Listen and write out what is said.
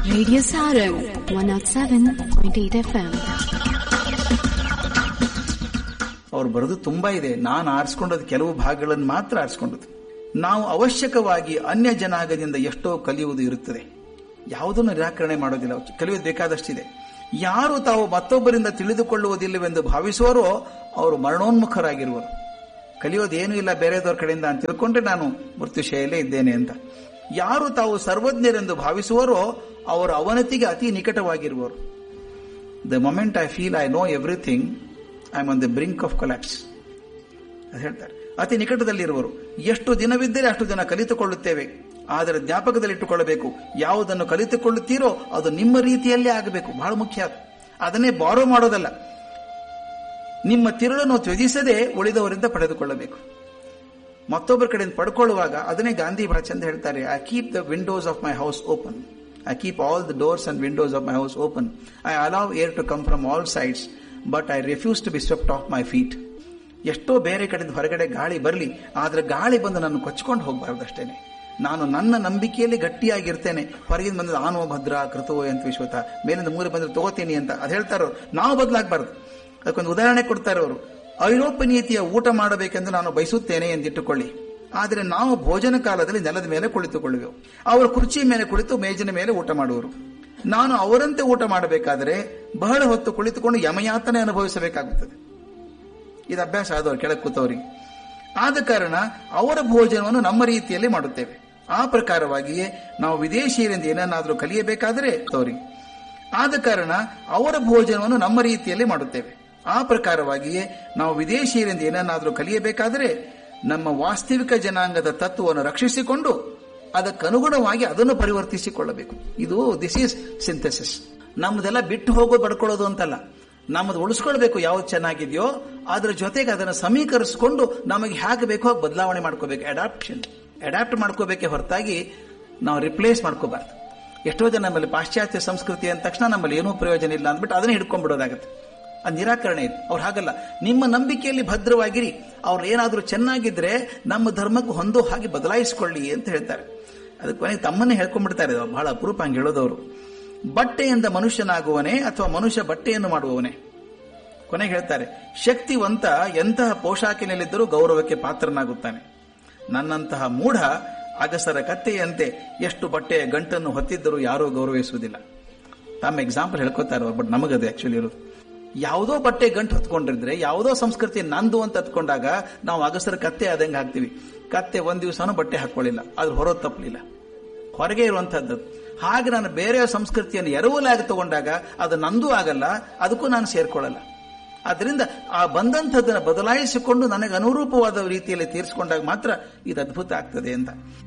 Radio Sarum 107.8 FM. ಅವ್ರು ಬರೆದು ತುಂಬಾ ಇದೆ ನಾನು ಆರಿಸ್ಕೊಂಡದ್ದು ಕೆಲವು ಭಾಗಗಳನ್ನು ಮಾತ್ರ ಆರಿಸ್ಕೊಂಡದ್ದು ನಾವು ಅವಶ್ಯಕವಾಗಿ ಅನ್ಯ ಜನಾಂಗದಿಂದ ಎಷ್ಟೋ ಕಲಿಯುವುದು ಇರುತ್ತದೆ ಯಾವುದನ್ನು ನಿರಾಕರಣೆ ಮಾಡೋದಿಲ್ಲ ಕಲಿಯೋದು ಬೇಕಾದಷ್ಟಿದೆ ಯಾರು ತಾವು ಮತ್ತೊಬ್ಬರಿಂದ ತಿಳಿದುಕೊಳ್ಳುವುದಿಲ್ಲವೆಂದು ಭಾವಿಸುವರೋ ಅವರು ಮರಣೋನ್ಮುಖರಾಗಿರುವರು ಕಲಿಯೋದೇನೂ ಇಲ್ಲ ಬೇರೆದವ್ರ ಕಡೆಯಿಂದ ಅಂತ ತಿಳ್ಕೊಂಡ್ರೆ ನಾನು ಮೃತ್ಯುಶಯಲ್ಲೇ ಇದ್ದೇನೆ ಅಂತ ಯಾರು ತಾವು ಸರ್ವಜ್ಞರೆಂದು ಭಾವಿಸುವರೋ ಅವರು ಅವನತಿಗೆ ಅತಿ ನಿಕಟವಾಗಿರುವರು the moment I feel I know everything I am on the brink of collapse ಅದು ಹೇಳ್ತಾರೆ ಅತಿ ನಿಕಟದಲ್ಲಿರುವರು ಎಷ್ಟು ದಿನವಿದ್ದರೆ ಅಷ್ಟು ದಿನ ಕಲಿತುಕೊಳ್ಳುತ್ತೇವೆ ಆದರೆ ಜ್ಞಾಪಕದಲ್ಲಿಟ್ಟುಕೊಳ್ಳಬೇಕು ಯಾವುದನ್ನು ಕಲಿತುಕೊಳ್ಳುತ್ತೀರೋ ಅದು ನಿಮ್ಮ ರೀತಿಯಲ್ಲೇ ಆಗಬೇಕು ಬಹಳ ಮುಖ್ಯ ಅದು ಅದನ್ನೇ ಬಾರೋ ಮಾಡೋದಲ್ಲ ನಿಮ್ಮ ತಿರುಳನ್ನು ತ್ಯಜಿಸದೆ ಉಳಿದವರಿಂದ ಪಡೆದುಕೊಳ್ಳಬೇಕು ಮತ್ತೊಬ್ಬರ ಕಡೆಯಿಂದ ಪಡ್ಕೊಳ್ಳುವಾಗ ಅದನ್ನೇ ಗಾಂಧಿ ಬಹಳ ಚಂದ ಹೇಳ್ತಾರೆ I keep the windows of my house open I keep all the doors and windows of my house open I allow air to come from all sides but I refuse to be swept off my feet ಎಷ್ಟೋ ಬೇರೆ ಕಡೆಯಿಂದ ಹೊರಗಡೆ ಗಾಳಿ ಬರಲಿ ಆದ್ರೆ ಗಾಳಿ ಬಂದು ನಾನು ಕೊಚ್ಕೊಂಡು ಹೋಗಬಾರ್ದು ಅಷ್ಟೇನೆ ನಾನು ನನ್ನ ನಂಬಿಕೆಯಲ್ಲಿ ಗಟ್ಟಿಯಾಗಿರ್ತೇನೆ ಹೊರಗಿಂದ ಬಂದ ಆನೋ ಭದ್ರ ಕೃತವೋ ಅಂತ ವಿಶ್ವತ ಮೇಲಿಂದ ಮೂರು ಬಂದ್ರೆ ತಗೋತೀನಿ ಅಂತ ಅದು ಹೇಳ್ತಾರೋ ನಾವು ಬದಲಾಗಬಾರ್ದು ಅದಕ್ಕೊಂದು ಉದಾಹರಣೆ ಕೊಡ್ತಾರೆ ಅವರು ಐರೋಪ್ಯನೀತಿಯ ಊಟ ಮಾಡಬೇಕೆಂದು ನಾನು ಬಯಸುತ್ತೇನೆ ಎಂದಿಟ್ಟುಕೊಳ್ಳಿ ಆದರೆ ನಾವು ಭೋಜನ ಕಾಲದಲ್ಲಿ ನೆಲದ ಮೇಲೆ ಕುಳಿತುಕೊಳ್ಳುವೆವು ಅವರು ಕುರ್ಚಿ ಮೇಲೆ ಕುಳಿತು ಮೇಜಿನ ಮೇಲೆ ಊಟ ಮಾಡುವರು ನಾನು ಅವರಂತೆ ಊಟ ಮಾಡಬೇಕಾದರೆ ಬಹಳ ಹೊತ್ತು ಕುಳಿತುಕೊಂಡು ಯಮಯಾತನೆ ಅನುಭವಿಸಬೇಕಾಗುತ್ತದೆ ಇದು ಅಭ್ಯಾಸ ಆದವರು ಕೆಳಗೆ ಕೂತವರಿಗೆ ಆದ ಕಾರಣ ಅವರ ಭೋಜನವನ್ನು ನಮ್ಮ ರೀತಿಯಲ್ಲಿ ಮಾಡುತ್ತೇವೆ ಆ ಪ್ರಕಾರವಾಗಿಯೇ ನಾವು ವಿದೇಶಿಯರಿಂದ ಏನನ್ನಾದರೂ ಕಲಿಯಬೇಕಾದರೆ ಅವರಿಗೆ ಆದ ಕಾರಣ ಅವರ ಭೋಜನವನ್ನು ನಮ್ಮ ರೀತಿಯಲ್ಲಿ ಮಾಡುತ್ತೇವೆ ಆ ಪ್ರಕಾರವಾಗಿಯೇ ನಾವು ವಿದೇಶಿಯರಿಂದ ಏನನ್ನಾದರೂ ಕಲಿಯಬೇಕಾದರೆ ನಮ್ಮ ವಾಸ್ತವಿಕ ಜನಾಂಗದ ತತ್ವವನ್ನು ರಕ್ಷಿಸಿಕೊಂಡು ಅದಕ್ಕನುಗುಣವಾಗಿ ಅದನ್ನು ಪರಿವರ್ತಿಸಿಕೊಳ್ಳಬೇಕು ಇದು ದಿಸ್ ಈಸ್ ಸಿಂಥೆಸಿಸ್ ನಮ್ಮದೆಲ್ಲ ಬಿಟ್ಟು ಹೋಗೋ ಬಡ್ಕೊಳ್ಳೋದು ಅಂತಲ್ಲ ನಮ್ಮದು ಉಳಿಸ್ಕೊಳ್ಬೇಕು ಯಾವ್ದು ಚೆನ್ನಾಗಿದೆಯೋ ಅದ್ರ ಜೊತೆಗೆ ಅದನ್ನು ಸಮೀಕರಿಸಿಕೊಂಡು ನಮಗೆ ಹೇಗೆ ಬೇಕೋ ಹಾಗೆ ಬದಲಾವಣೆ ಮಾಡ್ಕೋಬೇಕು ಅಡಾಪ್ಷನ್ ಅಡಾಪ್ಟ್ ಮಾಡ್ಕೋಬೇಕೆ ಹೊರತಾಗಿ ನಾವು ರಿಪ್ಲೇಸ್ ಮಾಡ್ಕೋಬಾರ್ದು ಎಷ್ಟೋ ಜನ ನಮ್ಮಲ್ಲಿ ಪಾಶ್ಚಾತ್ಯ ಸಂಸ್ಕೃತಿ ಅಂದ ತಕ್ಷಣ ನಮ್ಮಲ್ಲಿ ಏನೂ ಪ್ರಯೋಜನ ಇಲ್ಲ ಅಂದ್ಬಿಟ್ಟು ಅದನ್ನೇ ಹಿಡ್ಕೊಂಡ್ಬಿಡೋದಾಗತ್ತೆ ಅದು ನಿರಾಕರಣೆ ಇದೆ ಅವ್ರು ಹಾಗಲ್ಲ ನಿಮ್ಮ ನಂಬಿಕೆಯಲ್ಲಿ ಭದ್ರವಾಗಿರಿ ಅವ್ರು ಏನಾದರೂ ಚೆನ್ನಾಗಿದ್ರೆ ನಮ್ಮ ಧರ್ಮಕ್ಕೆ ಹೊಂದೋ ಹಾಗೆ ಬದಲಾಯಿಸಿಕೊಳ್ಳಿ ಅಂತ ಹೇಳ್ತಾರೆ ಅದಕ್ಕೆ ಕೊನೆಗೆ ತಮ್ಮನ್ನೇ ಹೇಳ್ಕೊಂಡ್ಬಿಡ್ತಾರೆ ಅವ್ರು ಬಹಳ ಅಪರೂಪ ಹಂಗೆ ಹೇಳೋದವರು ಬಟ್ಟೆಯಿಂದ ಮನುಷ್ಯನಾಗುವನೇ ಅಥವಾ ಮನುಷ್ಯ ಬಟ್ಟೆಯನ್ನು ಮಾಡುವವನೇ ಕೊನೆಗೆ ಹೇಳ್ತಾರೆ ಶಕ್ತಿವಂತ ಎಂತಹ ಪೋಷಾಕಿನಲ್ಲಿದ್ದರೂ ಗೌರವಕ್ಕೆ ಪಾತ್ರನಾಗುತ್ತಾನೆ ನನ್ನಂತಹ ಮೂಢ ಅಗಸರ ಕತ್ತೆಯಂತೆ ಎಷ್ಟು ಬಟ್ಟೆಯ ಗಂಟನ್ನು ಹೊತ್ತಿದ್ದರೂ ಯಾರೂ ಗೌರವಿಸುವುದಿಲ್ಲ ತಮ್ಮ ಎಕ್ಸಾಂಪಲ್ ಹೇಳ್ಕೊತಾರೆ ಬಟ್ ನಮಗದು ಆಕ್ಚುಲಿ ಇರೋದು ಯಾವುದೋ ಬಟ್ಟೆ ಗಂಟು ಹೊತ್ಕೊಂಡಿದ್ರೆ ಯಾವುದೋ ಸಂಸ್ಕೃತಿ ನಂದು ಅಂತ ಹತ್ಕೊಂಡಾಗ ನಾವು ಅಗಸರ ಕತ್ತೆ ಆದಂಗೆ ಹಾಕ್ತಿವಿ ಕತ್ತೆ ಒಂದ್ ದಿವಸನೂ ಬಟ್ಟೆ ಹಾಕೊಳ್ಳಿಲ್ಲ ಆದ್ರೆ ಹೊರೋದು ತಪ್ಪಲಿಲ್ಲ ಹೊರಗೆ ಇರುವಂತಹದ್ದು ಹಾಗೆ ನಾನು ಬೇರೆ ಸಂಸ್ಕೃತಿಯನ್ನು ಎರವಲಾಗಿ ತಗೊಂಡಾಗ ಅದು ನಂದು ಆಗಲ್ಲ ಅದಕ್ಕೂ ನಾನು ಸೇರ್ಕೊಳ್ಳಲ್ಲ ಆದ್ರಿಂದ ಆ ಬಂದಂಥದ್ದನ್ನು ಬದಲಾಯಿಸಿಕೊಂಡು ನನಗೆ ಅನುರೂಪವಾದ ರೀತಿಯಲ್ಲಿ ತೀರಿಸಿಕೊಂಡಾಗ ಮಾತ್ರ ಇದು ಅದ್ಭುತ ಆಗ್ತದೆ ಅಂತ